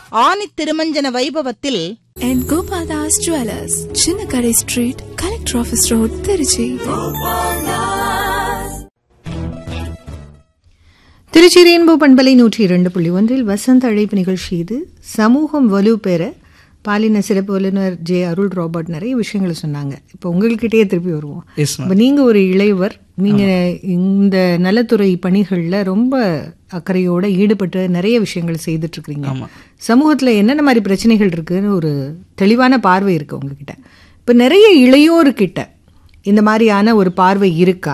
ஆனி திருமஞ்சன வைபவத்தில் and Gopala's Jewelers, Chinnakari Street, Collector Office Road, Tiruchi. Tiruchi rainbow பண்பலை நூற்றி இரண்டு புள்ளி ஒன்றில் வசந்த அழைப்பு நிகழ்ச்சி இது சமூகம் வலுப்பெற பாலின சிறப்பு வல்லுநர் ஜே அருள் ராபர்ட் நிறைய விஷயங்களை சொன்னாங்க இப்போ உங்கள்கிட்டயே திருப்பி வருவோம் Yes, ma'am. இப்போ நீங்க ஒரு இளையவர் நீங்க இந்த நலத்துறை பணிகள்ல ரொம்ப அக்கறையோட ஈடுபட்டு நிறைய விஷயங்கள் செய்துட்டு இருக்கிறீங்க ஆமா. சமூகத்துல என்னென்ன மாதிரி பிரச்சனைகள் இருக்குன்னு ஒரு தெளிவான பார்வை இருக்கு உங்ககிட்ட இப்போ நிறைய இளையோர்கிட்ட இந்த மாதிரியான ஒரு பார்வை இருக்கா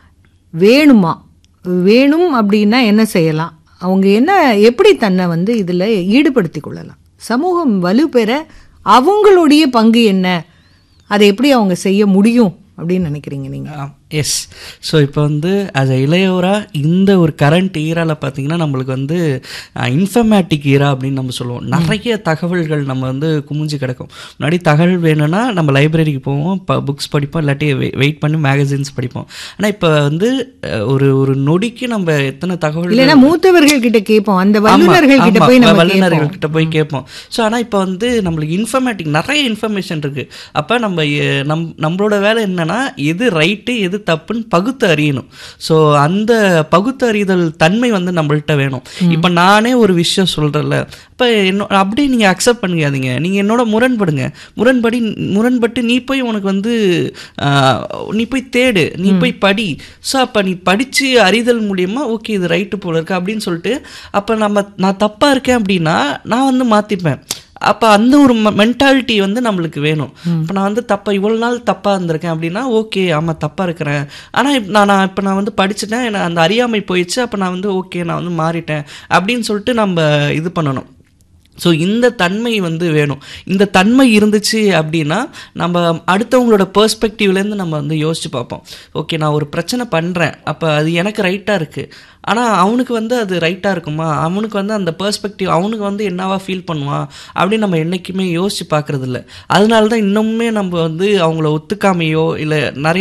வேணுமா வேணும் அப்படின்னா என்ன செய்யலாம் அவங்க என்ன எப்படி தன்னை வந்து இதில் ஈடுபடுத்தி கொள்ளலாம் சமூகம் வலுப்பெற அவங்களுடைய பங்கு என்ன அதை எப்படி அவங்க செய்ய முடியும் அப்படின்னு நினைக்கிறீங்க நீங்கள் எஸ் ஸோ இப்போ வந்து as a இளையவரா இந்த ஒரு கரண்ட் ஈரால பார்த்தீங்கன்னா நம்மளுக்கு வந்து இன்ஃபர்மேட்டிக் ஈரா அப்படின்னு நம்ம சொல்லுவோம் நிறைய தகவல்கள் நம்ம வந்து குமிஞ்சு கிடக்கும் முன்னாடி தகவல் வேணும்னா நம்ம லைப்ரரிக்கு போவோம் இப்போ புக்ஸ் படிப்போம் இல்லாட்டி வெயிட் பண்ணி மேகசின்ஸ் படிப்போம் ஆனால் இப்போ வந்து அஹ், ஒரு ஒரு நொடிக்கு நம்ம எத்தனை தகவல் இல்லைன்னா மூத்தவர்கள் கிட்ட கேட்போம் அந்த வல்லுநர்கள் கிட்ட போய் நம்ம வல்லுநர்கள் கேட்போம் கிட்ட போய் கேட்போம் ஸோ ஆனால் இப்போ வந்து நம்மளுக்கு இன்ஃபர்மேட்டிக் நிறைய இன்ஃபர்மேஷன் இருக்கு அப்போ நம்ம எ- நம் நம்மளோட வேலை என்னன்னா எது ரைட்டு எது தப்புன்னு பகுத்து அறியணும் ஸோ அந்த பகுத்து அறிதல் தன்மை வந்து நம்மள்ட்ட வேணும் இப்போ நானே ஒரு விஷயம் சொல்கிறேன்ல இப்போ என்னோ அப்படியே நீங்கள் அக்செப்ட் பண்ணிக்காதீங்க நீங்கள் என்னோட முரண்படுங்க முரண்படி முரண்பட்டு நீ போய் உனக்கு வந்து ஆஹ், நீ போய் தேடு நீ போய் படி ஸோ அப்போ நீ படித்து அறிதல் மூலியமா ஓகே இது ரைட்டு போல இருக்கு அப்படின்னு சொல்லிட்டு அப்போ நம்ம நான் தப்பாக இருக்கேன் அப்படின்னா நான் வந்து மாற்றிப்பேன் அப்போ அந்த ஒரு மென்டாலிட்டி வந்து நம்மளுக்கு வேணும் இப்போ நான் வந்து தப்பா இவ்வளோ நாள் தப்பாக இருந்திருக்கேன் அப்படின்னா ஓகே ஆமாம் தப்பாக இருக்கிறேன் ஆனால் நான் நான் இப்போ நான் வந்து படிச்சுட்டேன் எனக்கு அந்த அறியாமை போயிடுச்சு அப்போ நான் வந்து ஓகே நான் வந்து மாறிட்டேன் அப்படின்னு சொல்லிட்டு நம்ம இது பண்ணணும் ஸோ இந்த தன்மை வந்து வேணும் இந்த தன்மை இருந்துச்சு அப்படின்னா நம்ம அடுத்தவங்களோட பெர்ஸ்பெக்டிவ்லேருந்து நம்ம வந்து யோசிச்சு பார்ப்போம் ஓகே நான் ஒரு பிரச்சனை பண்ணுறேன் அப்போ அது எனக்கு ரைட்டாக இருக்குது ஆனால் அவனுக்கு வந்து அது ரைட்டாக இருக்குமா அவனுக்கு வந்து அந்த பெர்ஸ்பெக்டிவ் அவனுக்கு வந்து என்னவா ஃபீல் பண்ணுவான் அப்படின்னு நம்ம என்றைக்குமே யோசிச்சு பார்க்கறது இல்ல அதனால தான் இன்னுமே நம்ம வந்து அவங்கள ஒத்துக்காமையோ இல்லை நிறைய